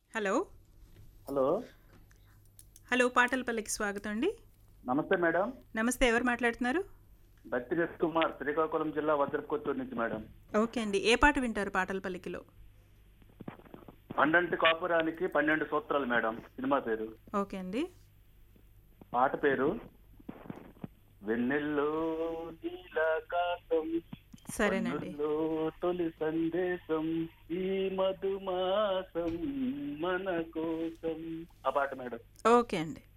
hello hello hello పాటల పల్లెకి స్వాగతం అండి నమస్తే మేడం నమస్తే ఎవరు మాట్లాడుతున్నారు బత్తి కుమార్ శ్రీకాకుళం జిల్లా వజ్రపుకొత్తూరు నుంచి మేడం ఓకే అండి ఏ పాట వింటారు పాటల పల్లెకిలో పండంటి కాపురానికి పన్నెండు సూత్రాలు మేడం సినిమా పేరు ఓకే అండి పాట పేరు వెన్నెల్లో నీలాకాశం సరేనండి కన్నుల్లో తొలి సందేశం ఈ మధుమాసం మన కోసం ఆ పాట మేడం ఓకే అండి